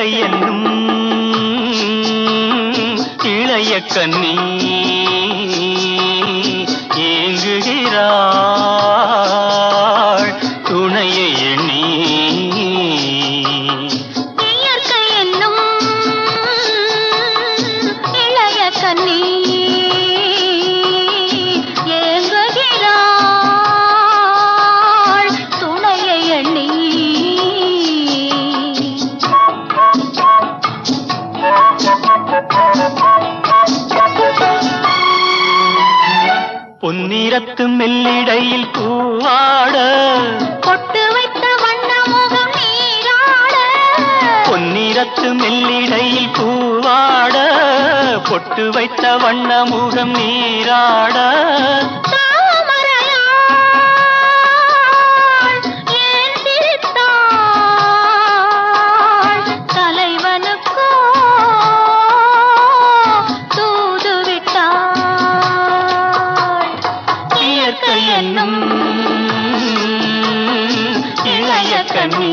இயற்கை என்னும் இளைய கண்ணி ஏங்குகிறாள் துணையை எண்ணி இயற்கை என்னும் இளைய கன்னி ஏங்குகிறாள் துணையை எண்ணி பொன்னிறத்து மெல்லிடையில் பூவாட பொட்டு வைத்த வண்ண முகம் நீராட பொன்னிறத்து மெல்லிடையில் பூவாட பொட்டு வைத்த வண்ண முகம் நீராட தாமரையாள் ஏன் சிரித்தாள்? தலைவனுக்கோ தூது விட்டாள். இயற்கை என்னும் இளைய கண்ணி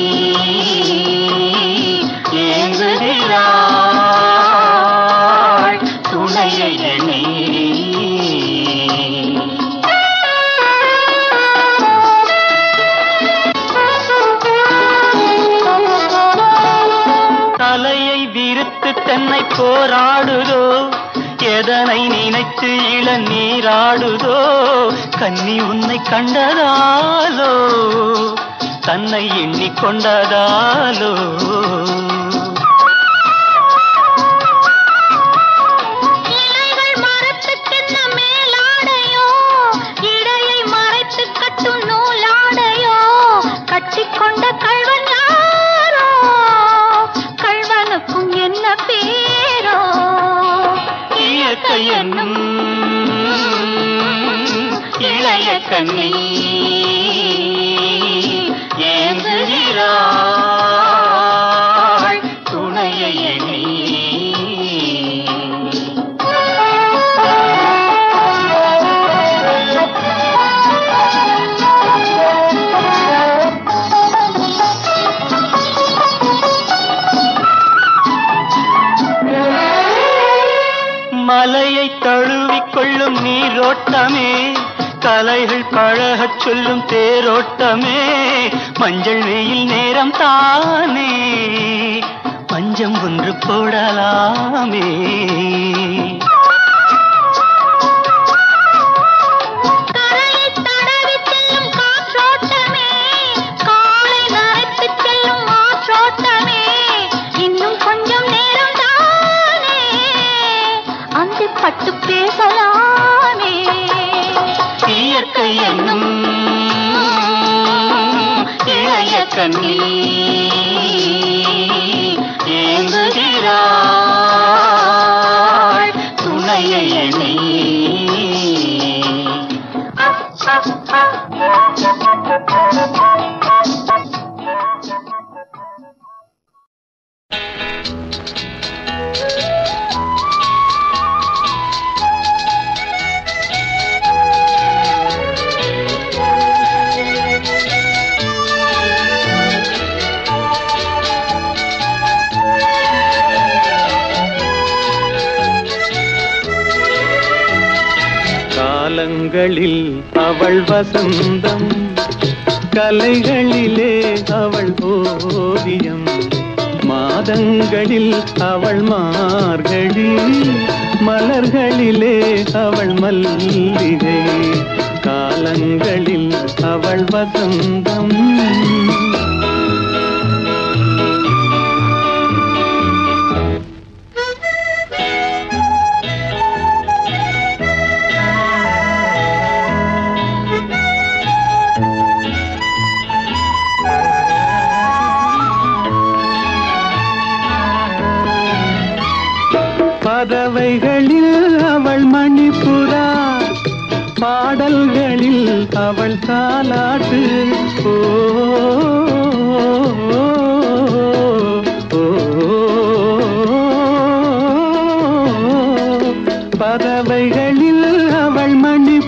ஏங்குகிறாள் துணையை எண்ணி தலையை விரித்து தன்னை போராடுதோ எதனை நினைத்து இள நீராடுதோ கன்னி உன்னை கண்டதாலோ தன்னை எண்ணிக்கொண்டதாலோ இலைகள் மரத்துக்கென்ன மேலாடையோ இடையை மறைத்து கட்டும் நூலாடையோ கட்டிக்கொண்ட கள்வன் யாரோ கள்வனுக்கும் என்ன பேரோ இயற்கை என்னும் இளைய கண்ணி ஏங்குகிறாள் துணையை எண்ணி மலையை தழுவிக் கொள்ளும் நீரோட்டமே கலைகள் பழகச் சொல்லும் தேரோட்டமே மஞ்சள் வெயில் நேரம் தானே பஞ்சம் ஒன்று போடலாமே கரையை தடவி செல்லும் காற்றோட்டமே காலை நரைத்து செல்லும் மாற்றோட்டமே இன்னும் கொஞ்சம் நேரம் தானே அந்த பட்டு பேசலாமே இயற்கை என்னும் இளைய கண்ணி ஏங்குகிறாள் துணையை எண்ணி காலங்களில் அவள் வசந்தம் கலைகளிலே அவள் ஓவியம் மாதங்களில் அவள் மார்கழி மலர்களிலே அவள் மல்லிகை காலங்களில் அவள் வசந்தம் பறவைகளில் அவள் மணிப்புறா பாடல்களில் அவள் தாலாட்டு ஓ, ஓ, பறவைகளில் அவள்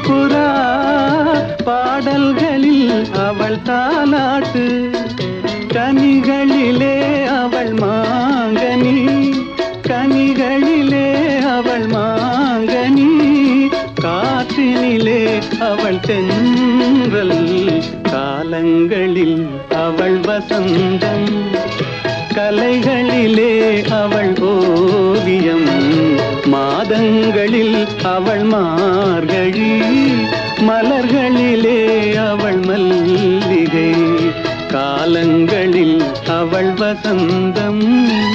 மணிப்புறா பாடல்களில் அவள் தாலாட்டு கனிகளிலே அவள் மாங்கனி கனிகளிலே அவள் மாங்கனி காற்றினிலே அவள் தென்றல் காலங்களில் அவள் வசந்தம் கலைகளிலே அவள் ஓவியம் மாதங்களில் அவள் மார்கழி மலர்களிலே அவள் மல்லிகை காலங்களில் அவள் வசந்தம்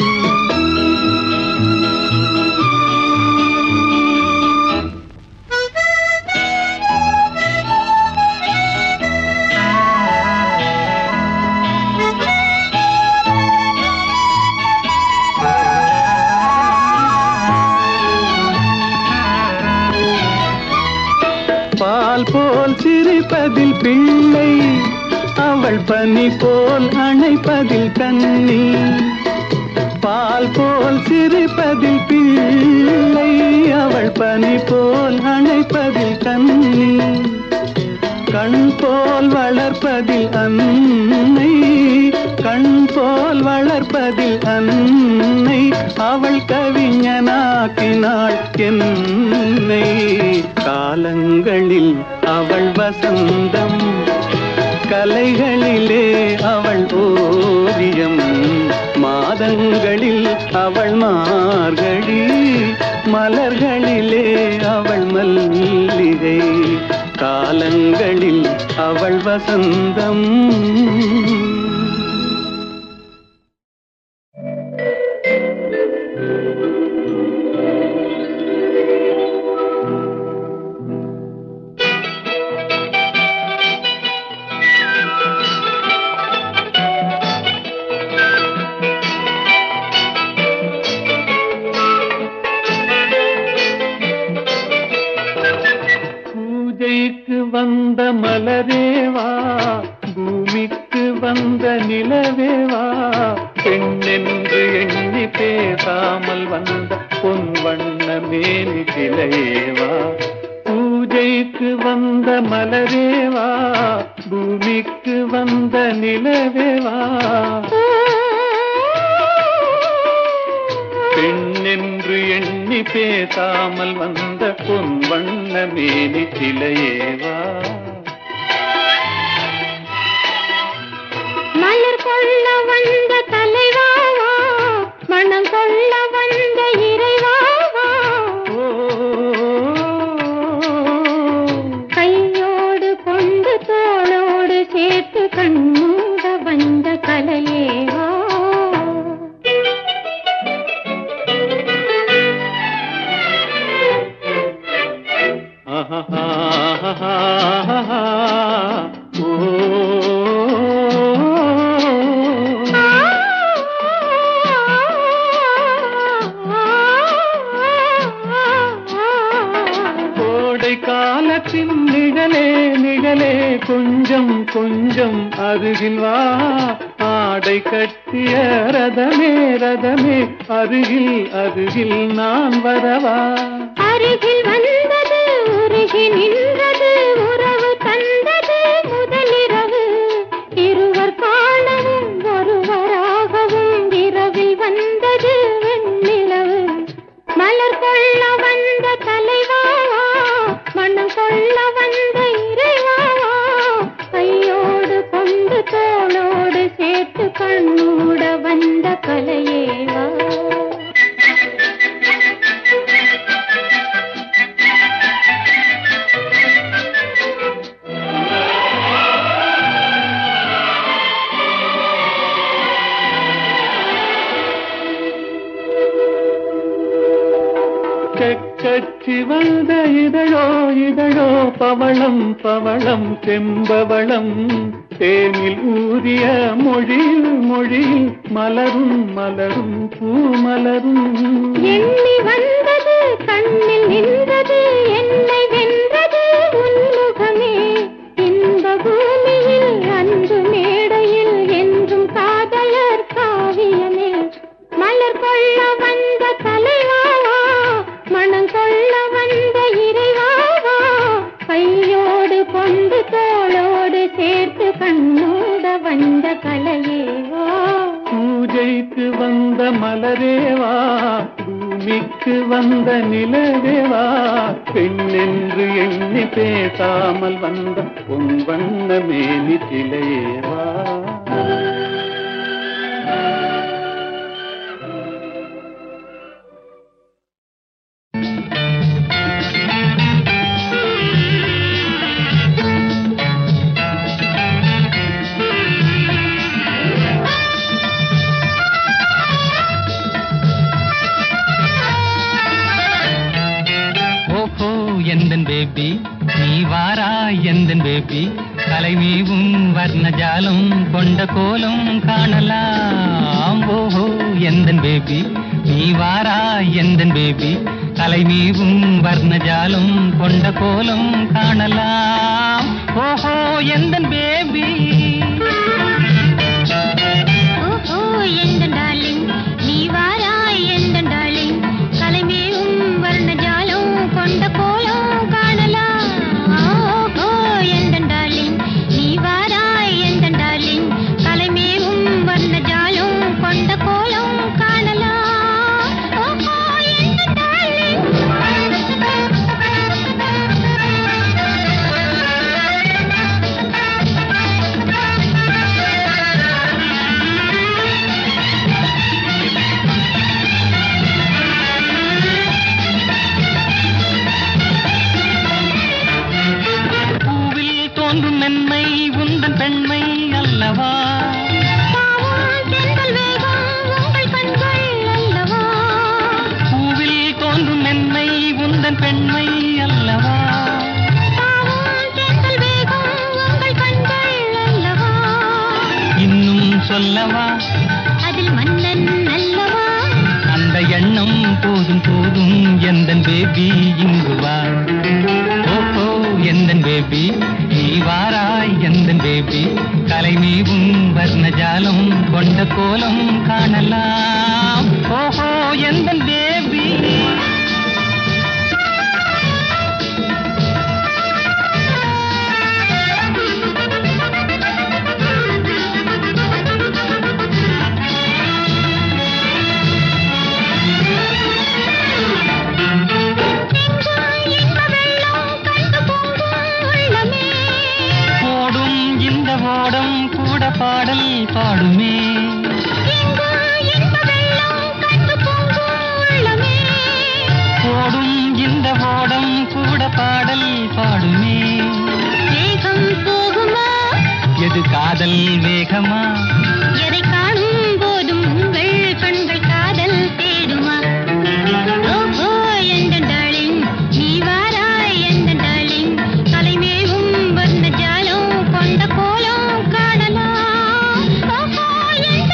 பால் போல் சிரிப்பதில் பிள்ளை அவள் பனி போல் அணைப்பதில் கண்ணி பால் போல் சிரிப்பதில் பிள்ளை அவள் பனி போல் அணைப்பதில் கண்ணி கண் போல் வளர்ப்பதில் அன்னை கண் போல் வளர்ப்பதில் அன்னை அவள் கவிஞனாக்கினாள் என்னை காலங்களில் அவள் வசந்தம் கலைகளிலே அவள் ஓவியம் மாதங்களில் அவள் மார்கழி மலர்களிலே அவள் மல்லிகை காலங்களில் அவள் வசந்தம் பூஜைக்கு வந்த மலரேவா பூமிக்கு வந்த நிலவேவா பெண்ணென்று எண்ணி பேசாமல் வந்த பொன் வண்ண மேனி சிலையேவா பூஜைக்கு வந்த மலரேவா பூமிக்கு வந்த நிலவேவா பெண்ணென்று எண்ணி பேசாமல் வந்த பொன் வண்ண மேனி சிலையேவா மலர் கொள்ள வந்த தலைவாவா மனம் கொள்ள வந்த இறைவாவா ஓ கையோடு கொண்டு தோளோடு சேர்த்து கண்ணூட வந்த கலையேவா ஆஹா ஓ கோடை காலத்தின் நிழலே நிழலே கொஞ்சம் கொஞ்சம் அருகில் வா ஆடை கட்டிய ரதமே ரதமே அருகில் அருகில் நான் வரவா அருகில் வந்தது உருகி நின்றது உறவு தந்தது முதலிரவு இருவர் காணவும் ஒருவராகவும் இரவில் வந்தது வெண்ணிலவு மலர் கொள்ள வந்த தலைவாவா மனம் கொள்ள வந்த இறைவாவா கையோடு கொண்டு தோளோடு சேர்த்து கண்ணூட வந்த கலையேவா செக்கச்சி வந்த இதழோ இதழோ பவளம் பவளம் செம்பவளம் தேனில் ஊதிய மொழியில் மொழியில் மலரும் மலரும் பூமலரும் எண்ணி வந்தது கண்ணில் நின்றது என்னை வென்றது உன்முகமே இன்ப பூமியில் அன்பு மேடையில் என்றும் காதலர் காவியமே மலர் கொள்ள வந்த தலைவாவா மனம் கொள்ள வந்த இறைவாவா கையோடு கொண்டு தோளோடு சேர்த்து கண்ணோட வந்த கலையேவா பூமிக்கு வந்த மலரேவா பூமிக்கு வந்த நிலவேவா பெண்ணென்று எண்ணி பேசாமல் வந்த உன் வண்ண மேனி சிலையேவா ஓஹோ எந்தன் பேபி நீ வாரா எந்தன் பேபி கலைமீவும் வர்ணஜாலம் கொண்ட கோலம் காணலாம் ஓஹோ எந்தன் பேபி நீ வாரா எந்தன் பேபி கலைமீவும் வர்ணஜாலம் கொண்ட கோலம் காணலாம் ஓஹோ எந்தன் பேபி ஓஹோ எந்த டார்லிங் நீ வாராய் எந்த டார்லிங் கலைமேவும் வர்ணஜாலம் கொண்ட கோலம் காணலாம் ஓஹோ எந்த டார்லிங் நீ வாராய் எந்த டார்லிங் கலைமேவும் வர்ணஜாலம் கொண்ட கோலம் காணலாம் ஓஹோ எந்த பூவில் தோன்றும் மென்மை உந்தன் பெண்மை அல்லவா பாவம் தென்றல் வேகம் உங்கள் கண்கள் அல்லவா பூவில் தோன்றும் மென்மை உந்தன் பெண்மை அல்லவா பாவம் தென்றல் வேகம் உங்கள் கண்கள் அல்லவா இன்னும் சொல்லவா அதில் மன்னன் அல்லவா அந்த எண்ணம் போதும் போதும் எந்தன் பேபி இங்கு வா ஓஹோ எந்தன் பேபி நீ வாராய் எந்தன் பேபி கலைமீவும் வர்ணஜாலம் கொண்ட கோலம் காணலாம் ஓஹோ எந்தன் பேபி நெஞ்சும் இன்ப வெள்ளம் கண்டு பொங்கும் உள்ளமே ஓடும் இந்த ஓடம் கூட பாடல் பாடுமே எங்கும் இன்ப வெள்ளம் கண்டு பொங்கும் உள்ளமே ஓடும் இந்த ஓடம் கூட பாடல் பாடுமே வேகம் போகுமா எது காதல் வேகமா எதை காணும் போதும் உங்கள் கண்கள் காதல் தேடுமா ஓஹோ எந்த டார்லிங் நீ வாராய் எந்த டார்லிங் தலைமேவும் வந்த ஜாலம் கொண்ட கோலம் காணலாம் ஓஹோ எந்த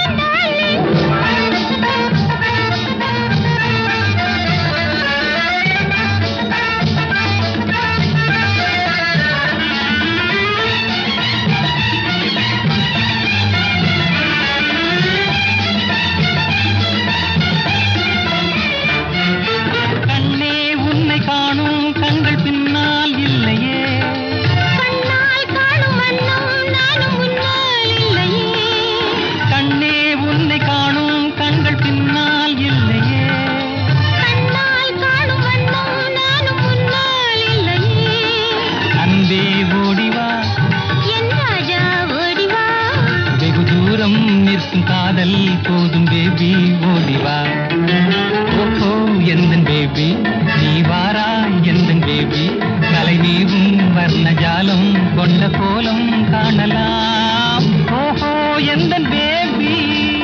கண்ணே உன்னை காணும் கண்கள் பின்னால் இல்லையே கண்ணால் காணும் வண்ணம் நானும் முன்னால் இல்லையே கண்ணே உன்னை காணும் கண்கள் பின்னால் இல்லையே கண்ணால் காணும் வண்ணம் நானும் முன்னால் இல்லையே அன்பே ஓடிவா என் ராஜா ஓடிவா வெகு தூரம் நிற்கும் காதல் போதும் பேபி ஓடிவா ஓஹோ எந்தன் பேபி நீ வாரா எந்தன் பேபி கலை நீவும் வர்ணஜாலம் கொண்ட கோலம் காணலாம் ஓஹோ எந்தன் பேபி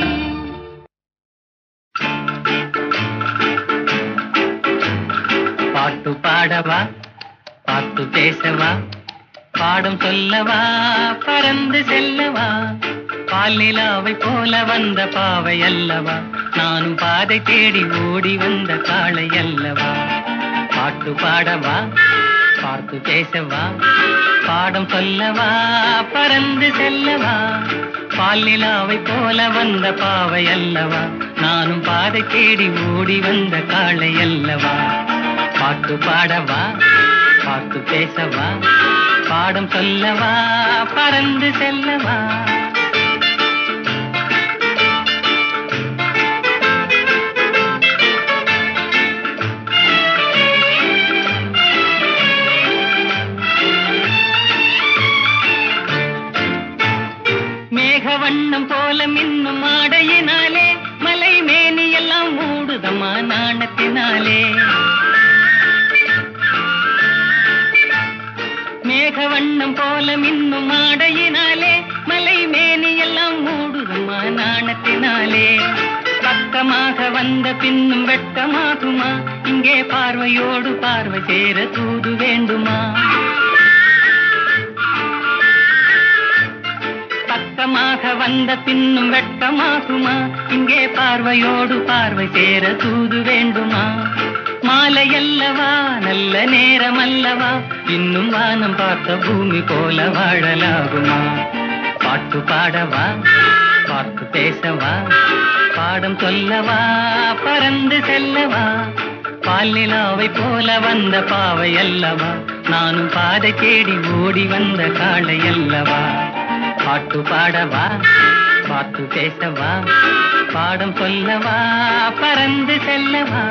பாட்டு பாடவா பாட்டு பேசவா பாடம் சொல்லவா பறந்து செல்லவா பால் நிலாவை போல வந்த பாவை அல்லவா நானும் பாதை தேடி ஓடி வந்த காளை அல்லவா பாட்டு பாடவா பார்த்து பேசவா பாடம் சொல்லவா பறந்து செல்லவா பால் நிலாவை போல வந்த பாவை அல்லவா நானும் பாதை தேடி ஓடி வந்த காளை அல்லவா பாட்டு பாடவா பார்த்து பேசவா பாடம் சொல்லவா பறந்து செல்லவா வண்ணம் போல மின்னும் ஆடையினாலே மலை மேனி எல்லாம் மூடுதம்மா நாணத்தினாலே மேக வண்ணம் போல மின்னும் ஆடையினாலே மலை மேனி எல்லாம் மூடுதம்மா நாணத்தினாலே பக்கமாக வந்த பின்னும் வெட்கமாகுமா இங்கே பார்வையோடு பார்வை சேர தூது வேண்டுமா பக்கமாக வந்த பின்னும் வெட்கமாகுமா இங்கே பார்வையோடு பார்வை சேர தூது வேண்டுமா மாலை அல்லவா நல்ல நேரம் அல்லவா இன்னும் வானம் பார்த்த பூமி போல வாழலாகுமா பாட்டு பாடவா பார்த்து பேசவா பாடம் சொல்லவா பறந்து செல்லவா பால் நிலாவை போல வந்த பாவை அல்லவா நானும் பாதை தேடி ஓடி வந்த காளை அல்லவா பாட்டு பாடவா பார்த்து பேசவா பாடம் சொல்லவா பறந்து செல்லவா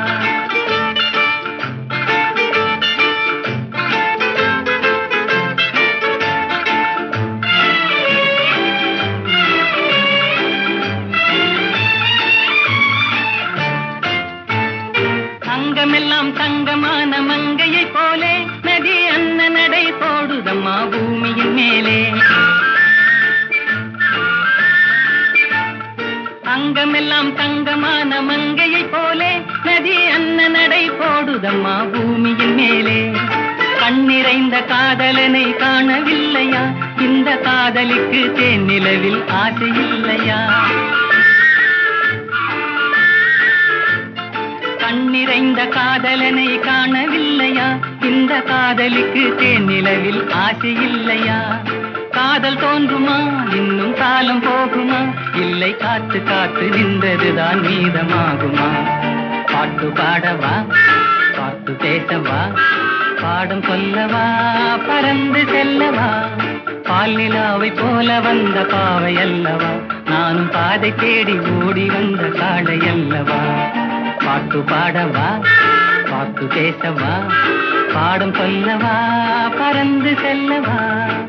அங்கமெல்லாம் தங்கமான மங்கையை போலே நதி அன்ன நடை போடுதம்மா பூமியின் மேலே அங்கமெல்லாம் தங்கமான மங்கையை போலே நதி அன்ன நடை போடுதம்மா பூமியின் மேலே கண்ணிறைந்த காதலனை காணவில்லையா இந்த காதலிக்கு தேனிலவில் ஆசை இல்லையா கண்ணிறைந்த காதலனை காணவில்லையா இந்த காதலிக்கு தேனிலவில் ஆசை இல்லையா காதல் தோன்றுமா இன்னும் காலம் போகுமா இல்லை காத்து காத்து நின்றதுதான் மீதமாகுமா பாட்டு பாடவா பாட்டு பேசவா பாடம் சொல்லவா பறந்து செல்லவா பால் நிலாவை போல வந்த பாவை அல்லவா நானும் பாதை தேடி ஓடி வந்த காடை அல்லவா பாட்டு பாடவா பாட்டு பேசவா பாடம் சொல்லவா பறந்து செல்லவா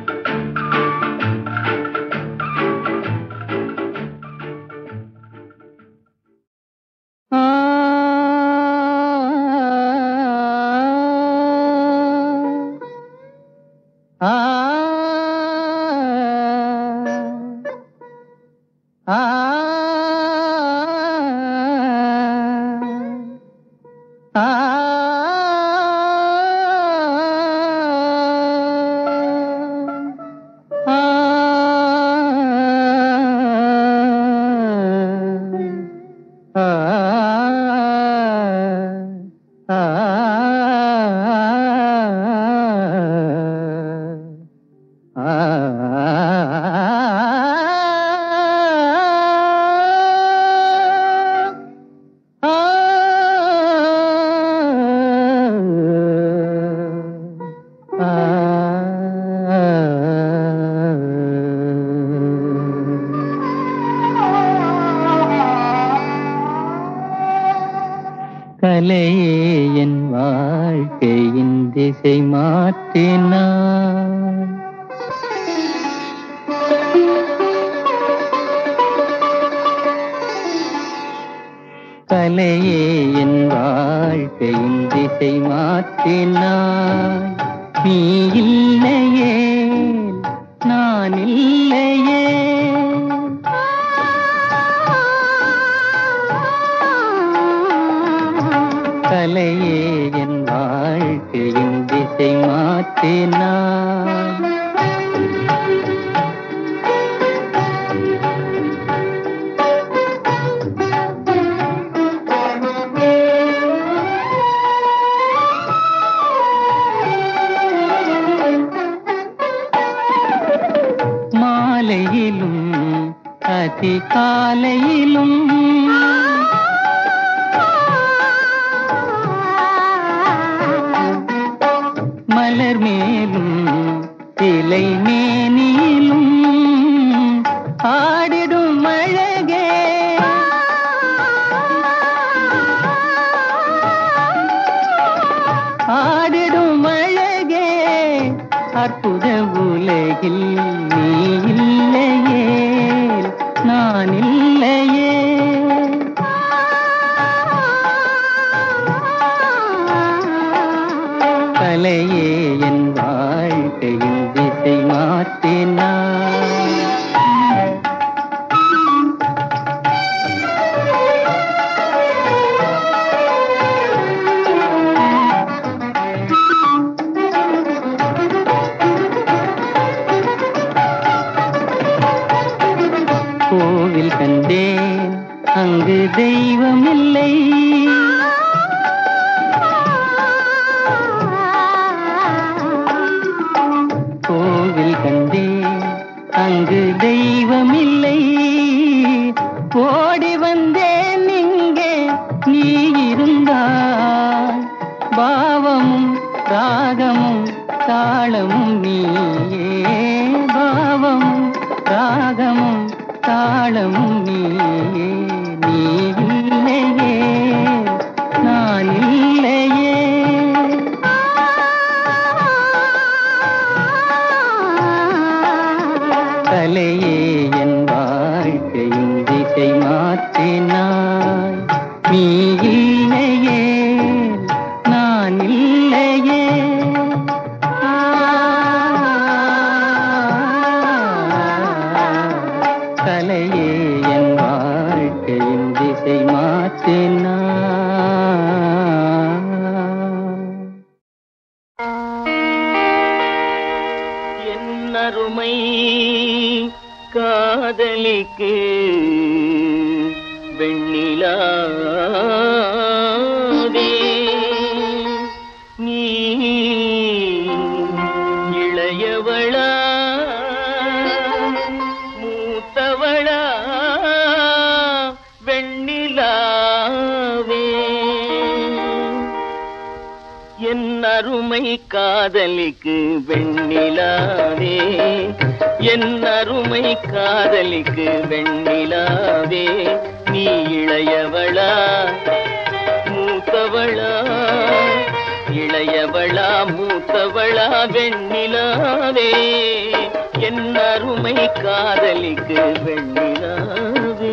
கலையே என் வாழ்க்கையின் திசை மாற்றினார் கலையே என் வாழ்க்கையின் திசை மாற்றினாய் நீ இல்லையே நான் இல்லையே கலையே என் வாழ்க்கையின் திசை மாற்றினாய் மாலையிலும் அதிகாலையிலும் மலர் மேலும் இலை மேனியிலும் ஆடிடும் அழகே ஆடிடும் அழகே அற்புத உலகில் நீ இல்லையே கோவில் கண்டேன் அங்கு தெய்வம் இல்லை கோவில் கண்டேன் அங்கு தெய்வம் இல்லை ஓடி வந்தேன் இங்கே நீ இருந்தாய் பாவமும் ராகமும் தாளமும் நீயே பாவமும் ராகமும் தாளமும் நீயே நீ இல்லையே நான் இல்லையே தலையே என் வாழ்க்கையின் திசை மாற்றினாய் நீ இல்லையே நான் இல்லையே ஆ, தலையே என் வாழ்க்கையின் திசை மாற்றினாய் என் அருமை காதலிக்கு வெண்ணிலாவே நீ இளையவளா மூத்தவளா வெண்ணிலாவே என் அருமை காதலிக்கு வெண்ணிலாவே என் அருமை காதலிக்கு வெண்ணிலாவே நீ இளையவளா மூத்தவளா இளையவளா மூத்தவளா வெண்ணிலாவே என் அருமை காதலிக்கு வெண்ணிலாவே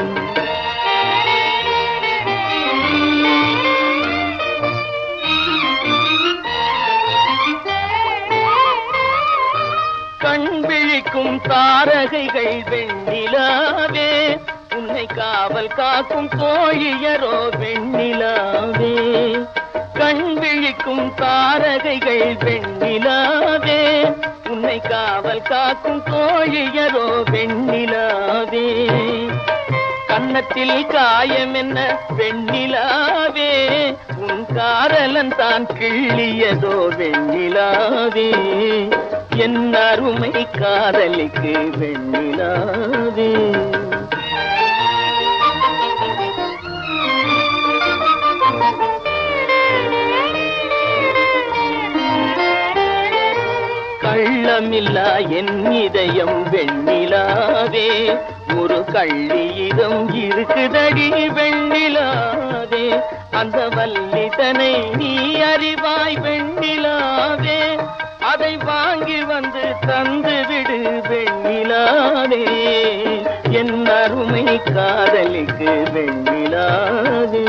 கண் விழிக்கும் தாரகைகள் வெண்ணிலாவே உன்னை காவல் காக்கும் தோழியரோ வெண்ணிலாவே கண் விழிக்கும் தாரகைகள் வெண்ணிலாவே உன்னை காவல் காக்கும் தோழியரோ வெண்ணிலாவே கன்னத்தில் காயம் என்ன வெண்ணிலாவே உன் காரலன் தான் கிள்ளியதோ வெண்ணிலாவே என் அருமை காதலிக்கு வெண்ணிலாவே கள்ளமில்லா என் இதயம் வெண்ணிலாவே ஒரு கள்ளியிடம் இருக்குதடி வெண்ணிலாவே அந்த வல்லிதனை நீ அறிவாய் வெண்ணிலாவே அதை வாங்கி வந்து தந்து விடு வெண்ணிலாவே என் அருமை காதலிக்கு வெண்ணிலாவே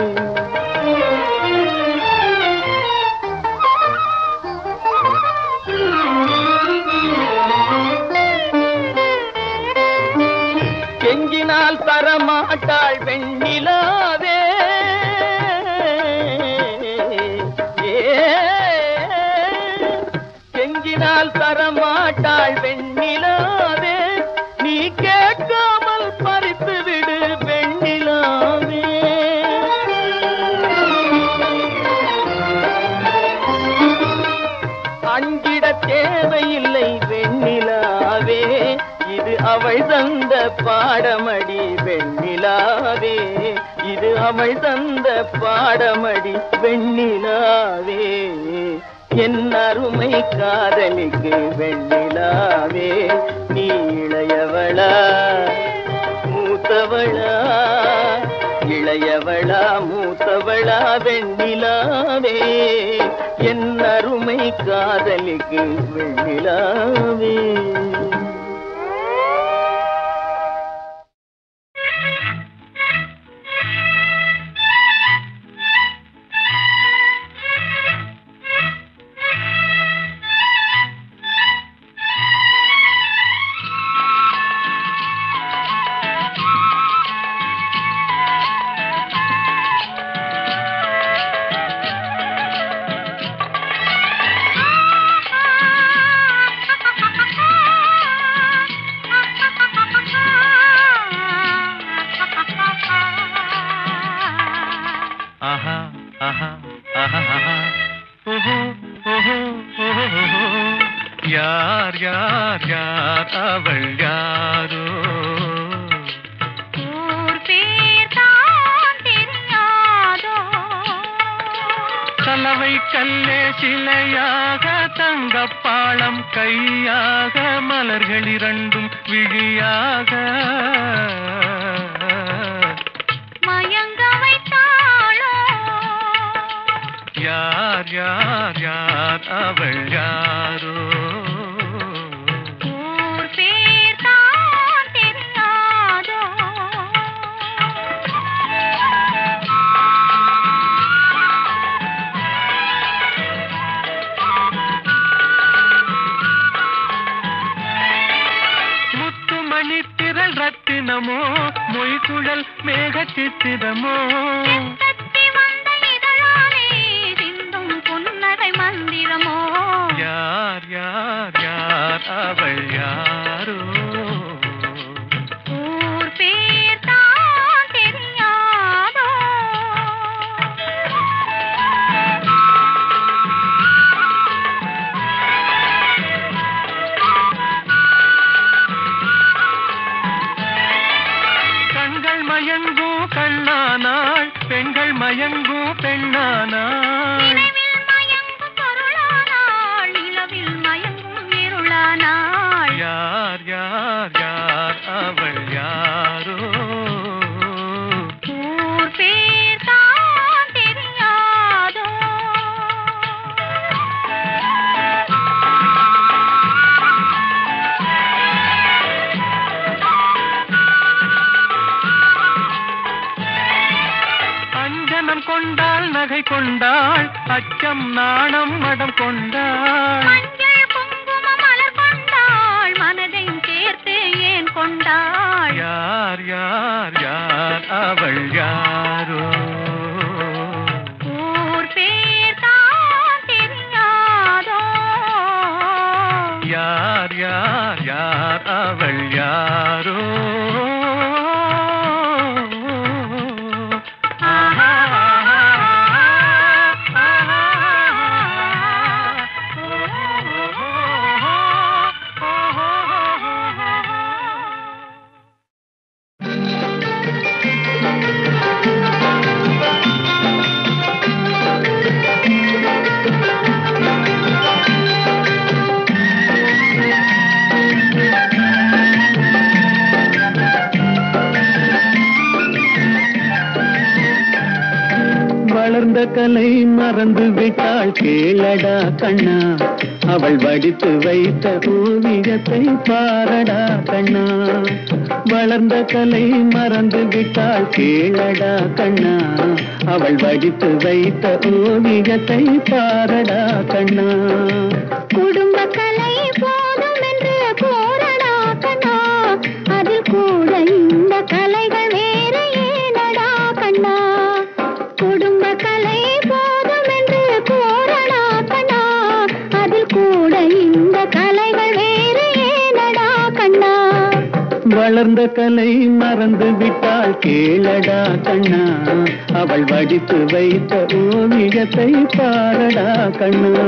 கெஞ்சினால் தரமாட்டாள் வெண்ணிலாவே ஏ, கெஞ்சினால் தரமாட்டாள் வெண்ணிலாவே நீ கேட்காமல் பறித்து விடு வெண்ணிலாவே அஞ்சிட தேவையில்லை வெண்ணிலாவே இது அவள் தந்த பாடமடி வெண்ணிலாவே இது அவள் தந்த பாடமடி வெண்ணிலாவே என் அருமை காதலிக்கு வெண்ணிலாவே நீ இளையவளா மூத்தவளா இளையவளா மூத்தவளா வெண்ணிலாவே என் அருமை காதலிக்கு வெண்ணிலாவே ஆ யார் யார் யார் அவள் யாரோ ஊர் பேர் தான் தெரியாதோ கலவை கல்லே சிலையாக தங்கப்பாளம் கையாக மலர்கள் இரண்டும் விழியாக மயங்க வைத்தாளோ யார் யார் யார் அவள் யாரோ ஊர் பேர் தான் தெரியாதோ முத்துமணி திரள் ரத்தினமோ மொய்குழல் மேக சித்திரமோ கத்தி வந்த இதழாலே சிந்தும் புன்னகை மந்திரமோ யார் யார் யார் அவள் யாரோ ஊர் பேர் தான் தெரியாதோ கண்கள் மயங்கும் கண்ணானாள் பெண்கள் மயங்கும் பெண்ணானாள் நினைவில் மயங்கும் பொருளானாள் நிலவில் மயங்கும் இருளானாள் யார் யார் யார் அவள் யாரோ ஊர் பேர் தான் தெரியாதோ அஞ்சனம் கொண்டாள் நகை கொண்டாள் அச்சம் நாணம் மடம் கொண்டாள் மஞ்சள் குங்கும மலர் கொண்டாள் மனதையும் சேர்த்து ஏன் கொண்டாள் யார் யார் யார் அவள் யாரோ ஊர் பேர் தான் தெரியாதோ யார் யார் யார் அவள் யாரோ வளர்ந்த கலை மறந்து விட்டாள் கேளடா கண்ணா அவள் வடித்து வைத்த ஓவியத்தை பாரடா கண்ணா வளர்ந்த கலை மறந்து விட்டாள் கேளடா கண்ணா அவள் வடித்து வைத்த ஓவியத்தை பாரடா கண்ணா குடும்ப கலை போதும் என்று போரடா கண்ணா அதில் கூட இந்த கலைகள் வேற ஏனடா கண்ணா குடும்ப கலை போதும் என்று போரடா கண்ணா அதில் கூட இந்த கலைகள் வேற ஏனடா கண்ணா வளர்ந்த கலை மறந்து விட்டாள் கேளடா கண்ணா அவள் வடித்து வைத்த ஓவியத்தை பாரடா கண்ணா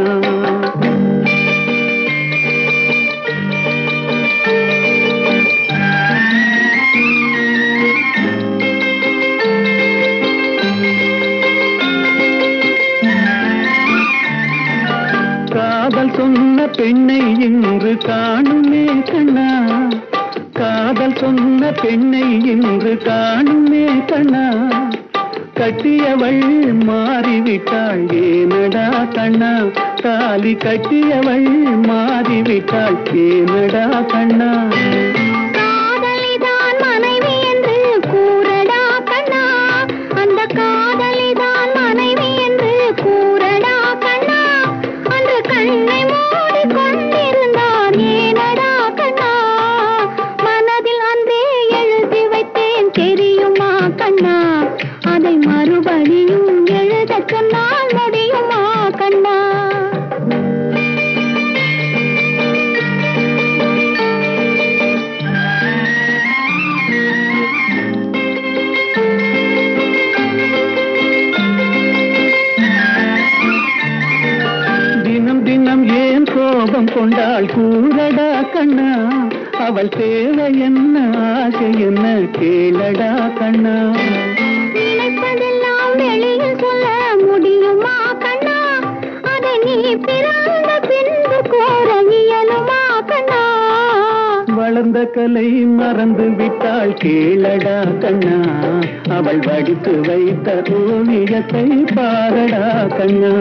காதல் சொன்ன பெண்ணை இன்று காணுமே கண்ணா காதல் சொன்ன பெண்ணை இன்று காணுமே கண்ணா கட்டியவள் மாறிவிட்டாள் ஏனடா கண்ணா தாலி கட்டியவள் மாறிவிட்டாள் ஏனடா கண்ணா காதலிதான் மனைவி என்று கூறடா கண்ணா அந்த காதலிதான் மனைவி என்று கூறடா கண்ணா அன்று கண்ணை மூடி கொண்டிருந்தான் ஏனடா கண்ணா மனதில் அன்றே எழுதி வைத்தேன் தெரியுமா கண்ணா அதை மறுபடியும் எழுதச் சொன்னால் முடியுமா கண்ணா கொண்டாள் கூறடா கண்ணா அவள் தேவை என்ன ஆசை என்ன கேளடா கண்ணா நினைப்பதெல்லாம் வெளியில் சொல்ல முடியுமா கண்ணா அதை நீ பிறந்த பின்பு கோர இயலுமா கண்ணா வளர்ந்த கலை மறந்து விட்டாள் கேளடா கண்ணா அவள் வடித்து வைத்த ஓவியத்தை பாரடா கண்ணா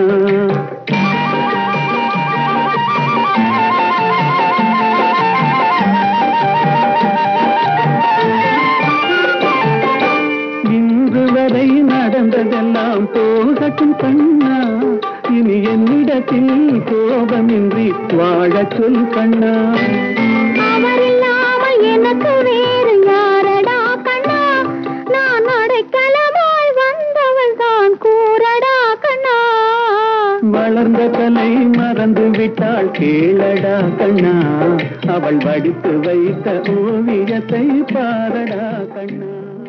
இன்று வரை நடந்ததெல்லாம் போகட்டும் கண்ணா இனி என்னிடத்தில் கோபமின்றி வாழச் சொல் கண்ணா அவர் இல்லாமல் எனக்கு வேறு யாரடா கண்ணா நான் அடைக்கலமாய் வந்தவள் தான் கூறடா கண்ணா வளர்ந்த கலை மறந்து விட்டாள் கேளடா கண்ணா அவள் வடித்து வைத்த ஓவியத்தை பாரடா கண்ணா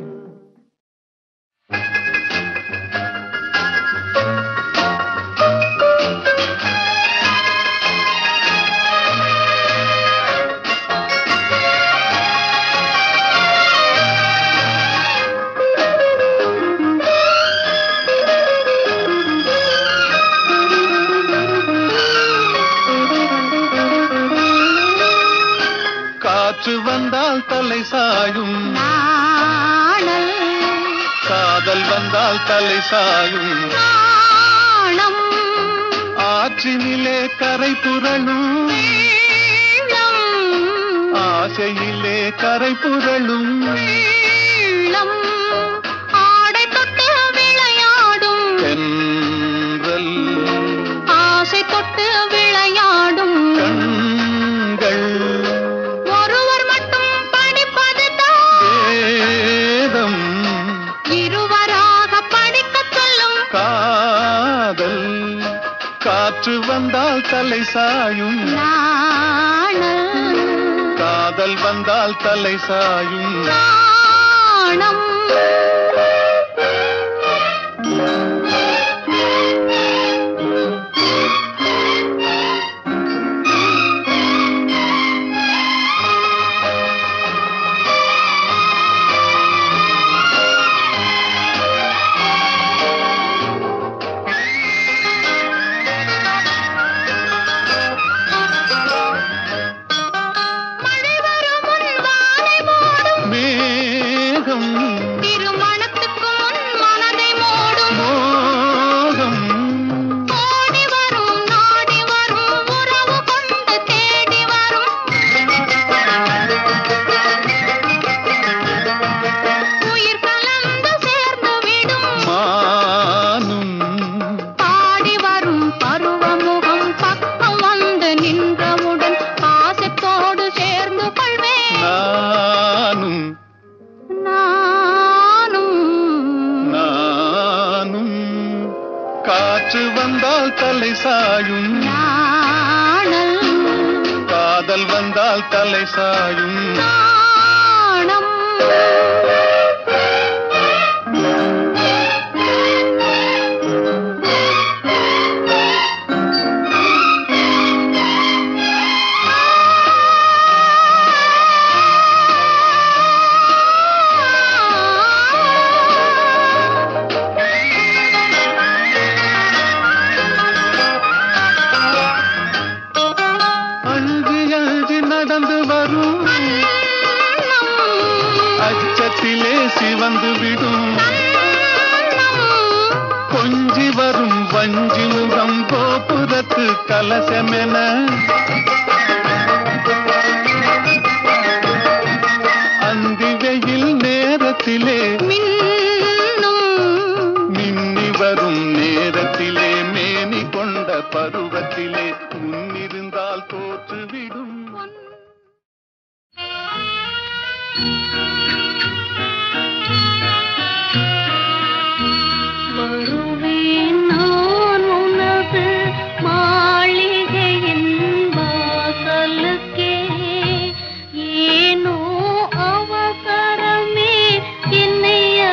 காற்று வந்தால் தலை சாயும் நாணல் காதல் வந்தால் தலை சாயும் நாணம் ஆற்றினிலே கரை புரளும் உள்ளம் ஆசையிலே கரை புரளும் உள்ளம் ஆடை தொட்டு விளையாடும் தென்றல் ஆசை தொட்டு விளையாடும் கண்கள் ஒருவர் மட்டும் படிப்பது தான் வேதம் இருவராக படிக்கச் சொல்லும் காதல் காற்று வந்தால் தலை சாயும் நாணல் காதல் வந்தால் தலை சாயும் நாணம் மழை வரும் முன் வானை மூடும் மேகம் திருமணத்துக்கு முன் மனதை மூடும் மோகம் ஓடி வரும் நாடி வரும் உறவு கொண்டு தேடி வரும் உயிர் கலந்து சேர்ந்து விடும் மானும் பாடி வரும் பருவமுகம் பக்கம் வந்து நின்றவுடன் பாசத்தோடு சேர்ந்து கொள்வேன் நானும் நானும் நானும் காற்று வந்தால் தலை சாயும் நாணல் காதல் வந்தால் தலை சாயும் நாணம் அஞ்சு அஞ்சு நடந்து வரும் அச்சத்திலே சிவந்து விடும் கொஞ்சி வரும் வஞ்சி முகம் கோபுரத்து கலசமென அந்தி வெயில் நேரத்திலே மின்னும் மின்னி வரும் நேரத்திலே மேனி கொண்ட பருவத்திலே முன்னிருந்தால் தோற்றுவிடும் வருவேன் நான் உனது மாளிகையின் வாசலுக்கே ஏனோ அவசரமே என்னை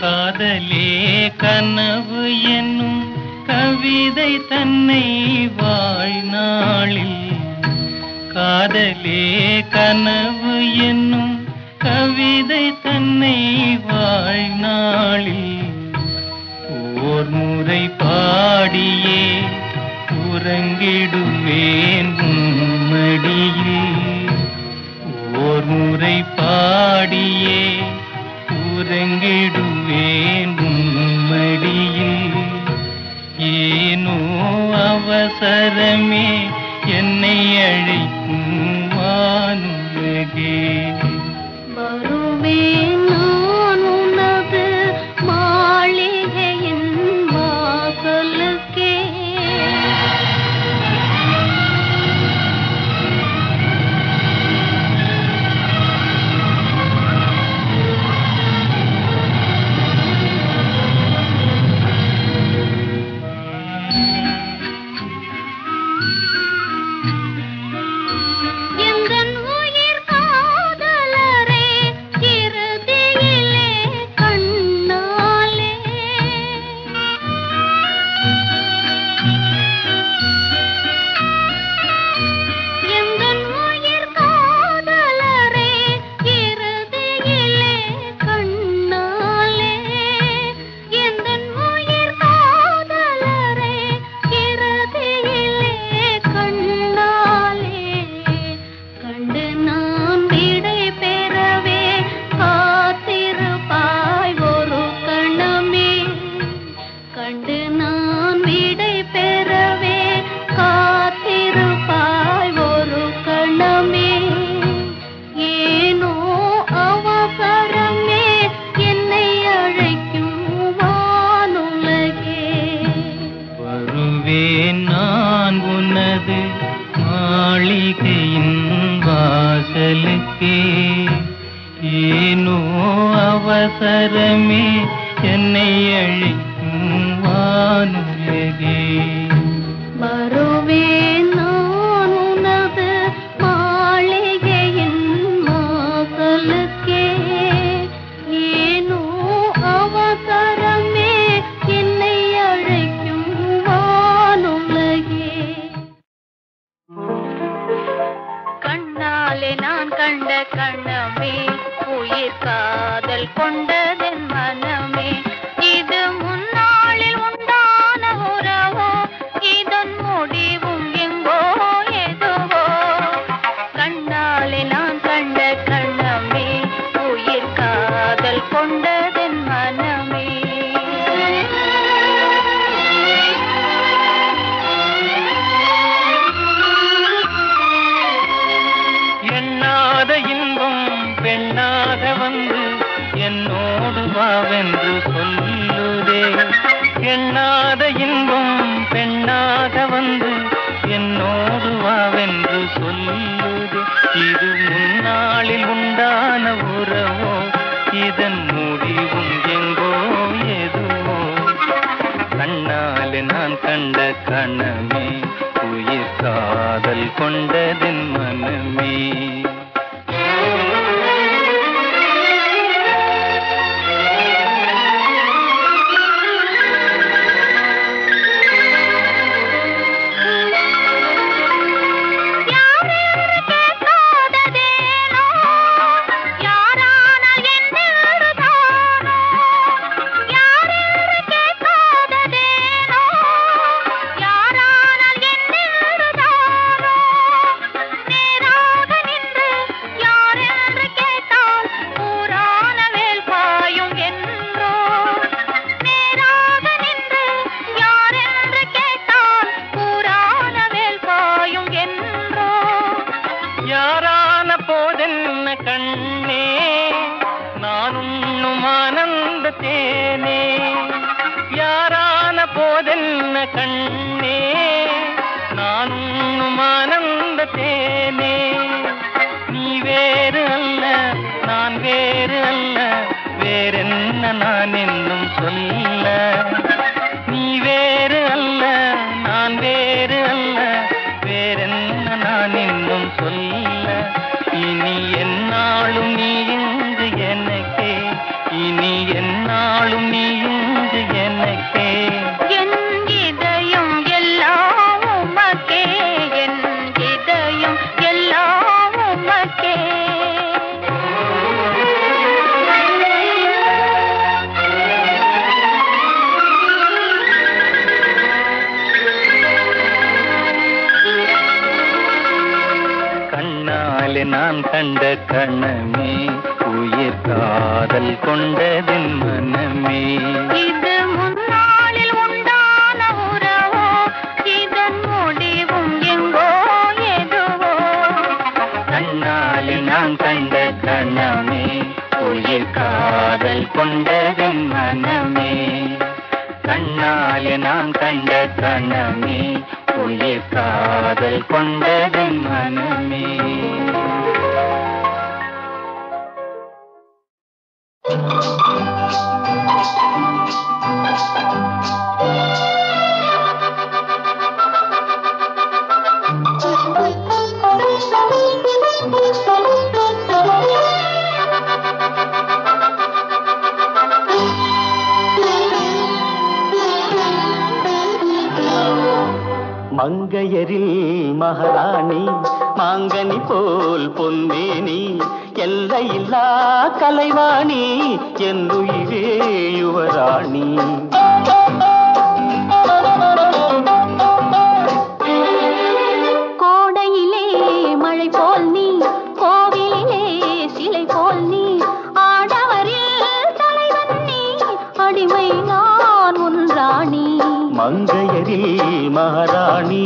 காதலே கனவு என்னும் கவிதை தன்னை வாழ்நாளில் காதலே கனவு என்னும் கவிதை தன்னை வாழ்நாளில் ஓர் முறை பாடியே உறங்கிடுவேன் உம்மடியில் ஓர் முறை பாடியே உறங்கிடுவேன் உம்மடியில் ஏனோ அவசரமே என்னை அழைக்கும் வானுலகே வருவேன் நான் உனது மாளிகையின் வாசலுக்கே எந்தன் உயிர் காதலரே இறுதியிலே கண்ணாலே எந்தன் உயிர் காதலரே இறுதியிலே கண்ணாலே எந்தன் உயிர் காதலரே இறுதியிலே கண்ணாலே கண்டு நான் விடை பெறவே காத்திருப்பாய் ஒரு கணமே கண்டு நான் விடை பெறவே காத்திருப்பாய் ஒரு கணமே ஏனோ அவசரமே என்னை அழைக்கும் வானுலகே வருவேன் நான் உனது மாளிகையின் வாசலுக்கே ஏனோ அவசரமே என்னை அழைக்கும் வானுலகே வருவேன் நான் உனது மாளிகையின் வாசலுக்கே ஏனோ அவசரமே என்னை அழைக்கும் வானுலகே கண்ணாலே நான் கண்ட கண்ணமே உயிர் காதல் கொண்டதென் மனமே இது முன்னாளில் உண்டான உறவோ இதன் முடிவும் எங்கோ எதுவோ கண்ணாலே நான் கண்ட கண்ணமே உயிர் காதல் கொண்டதென் மனமே எண்ணாத இன்பம் பெண்ணாக வந்து என்னோடு வாவென்று சொல்லுதே எண்ணாத இன்பம் பெண்ணாக வந்து என்னோடு வாவென்று சொல்லுதே இது முன்னாளில் உண்டான உறவோ இதன் முடிவும் எங்கோ எதுவோ கண்ணாலே நான் கண்ட கணமே உயிர் காதல் கொண்டதின் மனமே யாரென்று கேட்காததேனோ யாரானால் என்னென்று தானோ யாரென்று கேட்காததேனோ யாரானால் என்னென்று தானோ நேராக நின்று யாரென்று கேட்டால் ஊரான வேல் பாயும் என்றோ நேராக நின்று யாரென்று கேட்டால் ஊரான வேல் பாயும் என்றோ யாரான போதென்ன கண்ணே நான் உண்ணும் ஆனந்த தேனே யாரான போதென்ன கண்ணே நான் உண்ணும் ஆனந்த தேனே நீ வேறு அல்ல நான் வேறு அல்ல வேறென்ன நான் என்னும் சொல்ல நீ வேறு அல்ல நான் வேறு அல்ல வேறென்ன நான் இன்னும் சொல்ல இனி என்னாலும் நீ இங்கு எனக்கே இனி என்னாலும் கண்ட கண்ணமே உயிர் காதல் கொண்டதின் மனமே இது முன்னாளில் உண்டான உறவோ இதன் முடிவும் எங்கோ எதுவோ கண்ணாலே நான் கண்ட கண்ணமே உயிர் காதல் கொண்டதின் மனமே கண்ணாலே நான் கண்ட கண்ணமே உயிர் காதல் கொண்டதின் மனமே மங்கையரில் மகாராணி மாங்கனி போல் பொன்னேனி எல்லையில்லா கலைவாணி என் உயிரே யுவராணி கோடையிலே மழை போல் நீ கோவிலிலே சிலை போல் நீ ஆடவரில் தலைவன் நீ அடிமை நான் உன் ராணி மங்கையரில் மகாராணி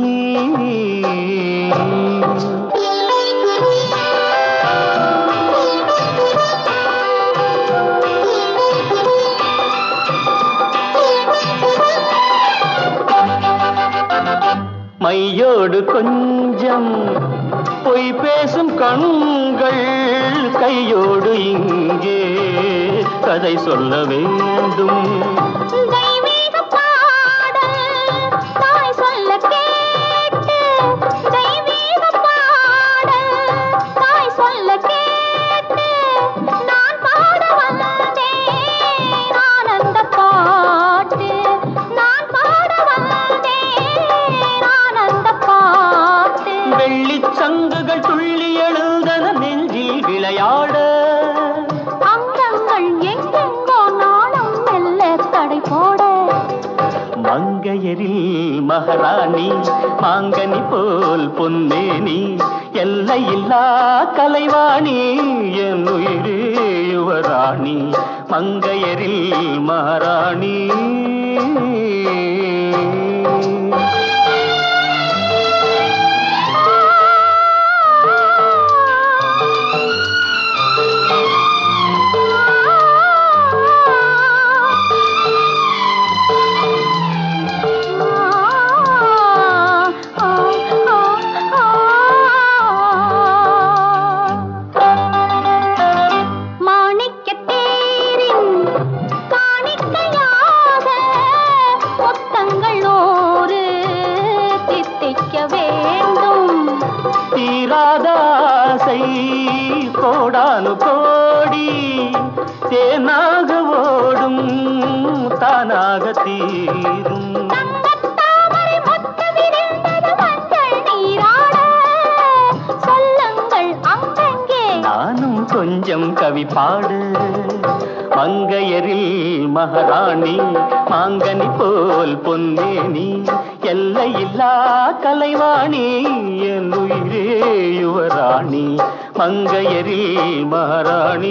மையோடு கொஞ்சம் பொய் பேசும் கண்கள் கையோடு இங்கே கதை சொல்ல வேண்டும் தெய்வீக பாடல் தாய் சொல்ல கேட்டு தெய்வீக பாடல் தாய் சொல்ல கேட்டு நான் பாட வந்தேன் ஆனந்த பாட்டு நான் பாட வந்தேன் ஆனந்த பாட்டு வெள்ளிச் சங்குகள் துள்ளி எழுந்தன நெஞ்சில் விளையாட அங்கங்கள் எங்கெங்கோ நாளும் மெல்ல தடை போட மங்கையரில் மகாராணி மாங்கனி போல் பொன்னேனி எல்லையில்லா கலைவாணி என் உயிரே யுவராணி மங்கையரில் மகாராணி மாணிக்கத் தேரின் காணிக்கையாக முத்தங்கள் நூறு தித்திக்க வேண்டும் தீராத ஆசை கோடானு கோடி தேனாக ஓடும் தானாக தீரும் தங்கத்தாமரை மொட்டு விரிந்தது மஞ்சள் நீராட சொல்லுங்கள் அங்கங்கே நானும் கொஞ்சம் கவி பாடு மங்கையரில் மகாராணி மாங்கனி போல் பொன்னேனி எல்லையில்லா கலைவாணி என் உயிரே யுவராணி மங்கையரில் மகாராணி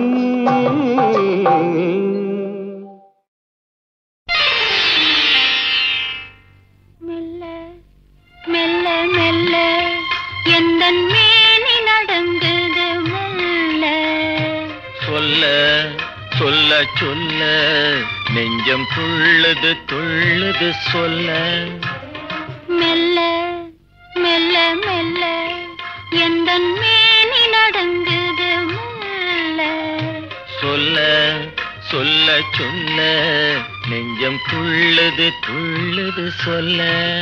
மெல்ல மெல்ல மெல்ல எந்தன் மேனி நடங்குது மெல்ல சொல்ல சொல்ல சொல்ல நெஞ்சம் துள்ளுது துள்ளுது சொல்ல மெல்ல மெல்ல மெல்ல எந்தன் மேனி நடங்குது மெல்ல சொல்ல சொல்ல சொல்ல நெஞ்சம் துள்ளுது துள்ளுது சொல்ல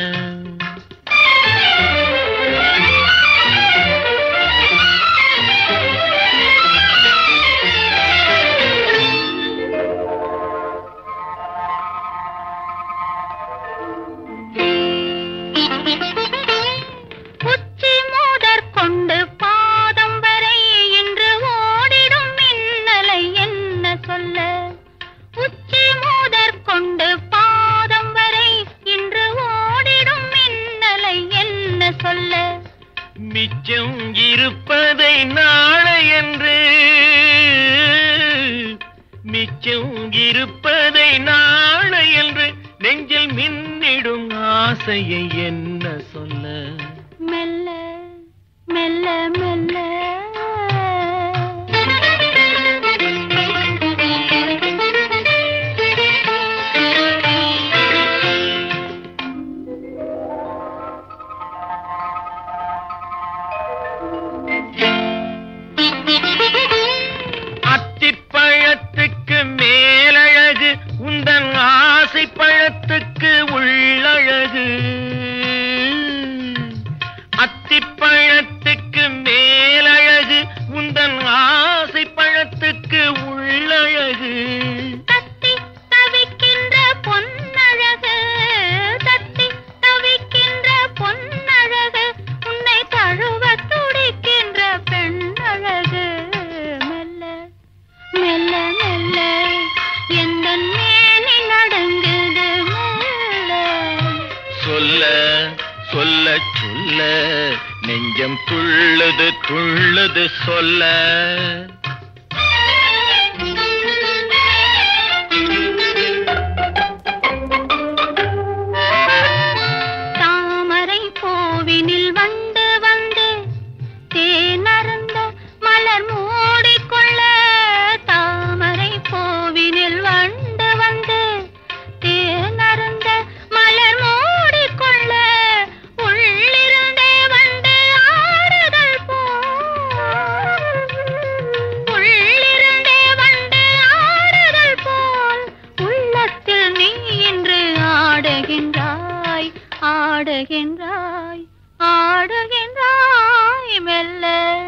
உச்சி மூதற் கொண்டு பாதம் வரை இன்று ஓடிடும் மின்னலை என்ன சொல்ல உச்சி மூதற் கொண்டு பாதம் வரை இன்று ஓடிடும் மின்னலை இங்கிருப்பதை நாளை என்று நெஞ்சில் மின்னிடும் ஆசையை என்ன சொல்ல மெல்ல மெல்ல மெல்ல அத்திப்பழத்துக்கு மேலழகு உந்தன் ஆசை பழத்துக்கு உள்ளழகு அத்திப்பழத்துக்கு மேலழகு உந்தன் ஆசை பழத்துக்கு உள்ளழகு தத்தி தவிக்கின்ற பொன்னழகு தத்தி தவிக்கின்ற பொன்னழகு உன்னை தழுவ துடிக்கின்ற பெண்ணழகு மெல்ல மெல்ல மெல்ல எந்த மேனி நடங்குது மெல்ல சொல்ல சொல்ல சொல்ல நெஞ்சம் துள்ளுது துள்ளுது சொல்ல தாமரை பூவினில் வண்டு வந்து தேனருந்த மலர் மூடிக்கொள்ள தாமரை பூவினில் வண்டு வந்து தேனருந்த மலர் மூடிக்கொள்ள உள்ளிருந்தே வந்து ஆடுதல் போல் உள்ளிருந்தே வந்து ஆடுதல் போல் உள்ளத்தில் நீ இன்று ஆடுகின்றாய் ஆடுகின்றாய் ஆடுகின்றாய் மெல்ல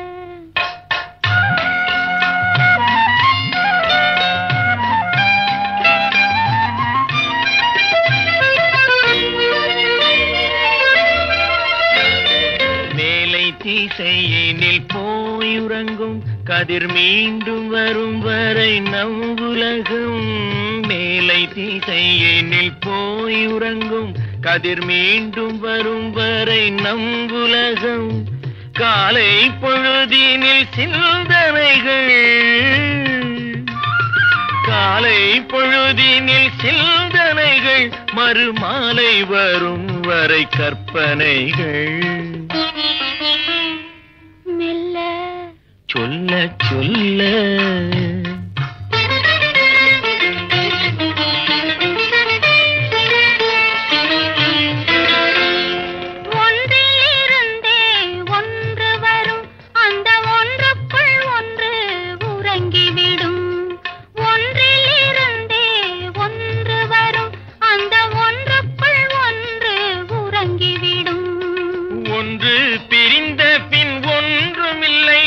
மேலை திசையினில் போயுறங்கும் கதிர் மீண்டும் வரும் வரை நம் உலகம் மேலை திசையினில் போயுறங்கும் கதிர் மீண்டும் வரும் வரை நம் உலகம் காலை பொழுதினில் சிந்தனைகள் காலை பொழுதினில் சிந்தனைகள் மறுமாலை வரும் வரை கற்பனைகள் மெல்ல சொல்ல சொல்ல ஒன்றிலிருந்தே ஒன்று வரும் அந்த ஒன்றுக்குள் ஒன்று உறங்கிவிடும் ஒன்றிலிருந்தே ஒன்று வரும் அந்த ஒன்றுக்குள் ஒன்று உறங்கிவிடும் ஒன்று பிரிந்த பின் ஒன்றுமில்லை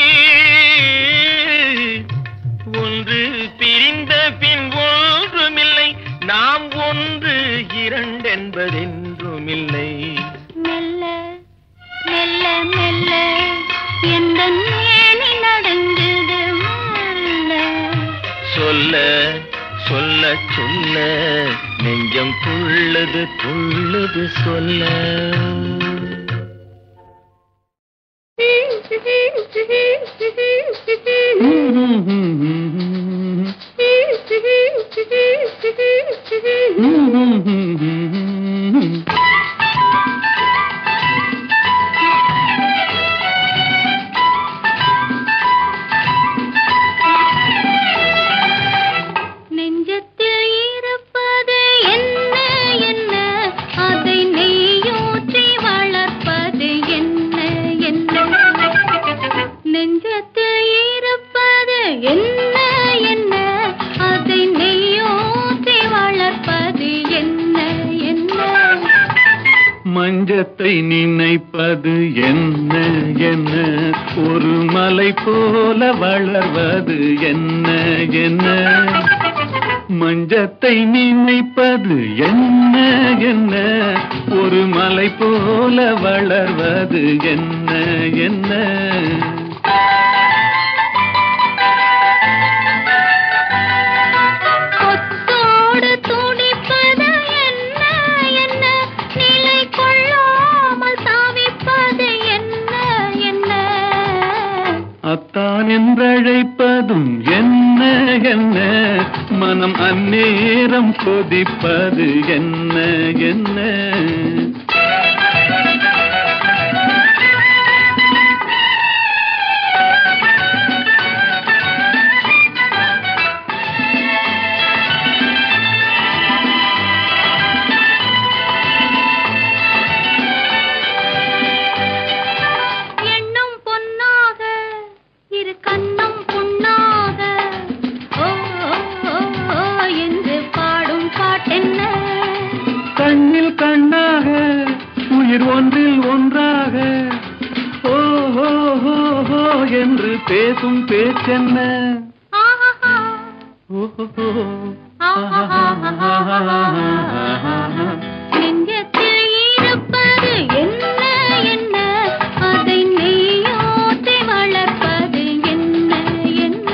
ஒன்று பிரிந்த பின் ஒன்றுமில்லை நாம் ஒன்று இரண்டென்பதென்றுமில்லை மெல்ல மெல்ல மெல்ல எந்த மேனி நடந்தது மெல்ல சொல்ல சொல்ல சொல்ல நெஞ்சம் துள்ளது துள்ளது சொல்ல நெஞ்சத்தில் இருப்பது என்ன என்ன அதை நெய்யூற்றி வளர்ப்பது என்ன என்ன நெஞ்சத்தில் இருப்பது என்ன என்ன அதை நெய்யூற்றி வளர்ப்பது என்ன என்ன மஞ்சத்தை நினைப்பது என்ன என்ன ஒரு மலை போல வளர்வது என்ன என்ன மஞ்சத்தை நினைப்பது என்ன என்ன ஒரு மலை போல வளர்வது என்ன என்ன கொத்தோடு துடிப்பது என்ன என்ன நிலை கொள்ளாமல் தாவிப்பது என்ன என்ன அத்தான் என்றழைப்பதும் என்ன என்ன மனம் அந்நேரம் கொதிப்பது என்ன என்ன எண்ணம் பொன்னாக இரு கண்ணம் புண்ணாக ஓ ஓ, ஓ, ஓ என்று பாடும் பாட்டென்ன கண்ணில் கண்ணாக உயிர் ஒன்றில் ஒன்றாக ஓ ஹோ ஹோ ஹோ என்று பேசும் பேச்சென்ன ஆஹா ஓஹோ நெஞ்சத்தில் இருப்பது என்ன என்ன அதை நெய்யோட்டி வளர்ப்பது என்ன என்ன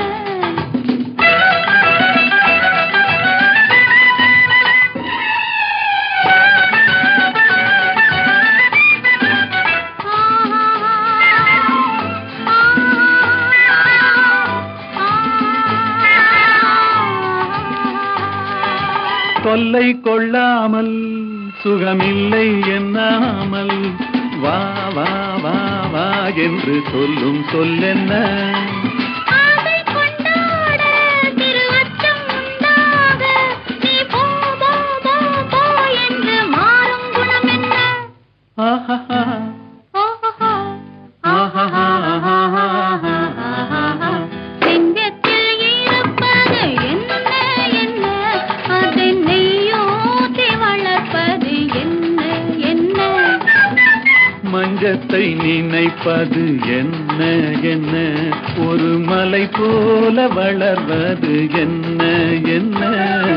தொல்லை கொள்ளாமல் சுகமில்லை எண்ணாமல் வா வா வா வா என்று சொல்லும் சொல்லென்ன ஆசை கொண்டாட திரு அச்சம் உண்டாக நீ போ போ போ போ என்று மாறும் குணம் என்ன ஆஹா ஓஹோ ஆஹா நெஞ்சத்தில் இருப்பது என்ன என்ன அதை நெய்யோட்டி வளர்ப்பது என்ன என்ன மஞ்சத்தை நினைப்பது என்ன என்ன ஒரு மலை போல வளர்வது என்ன என்ன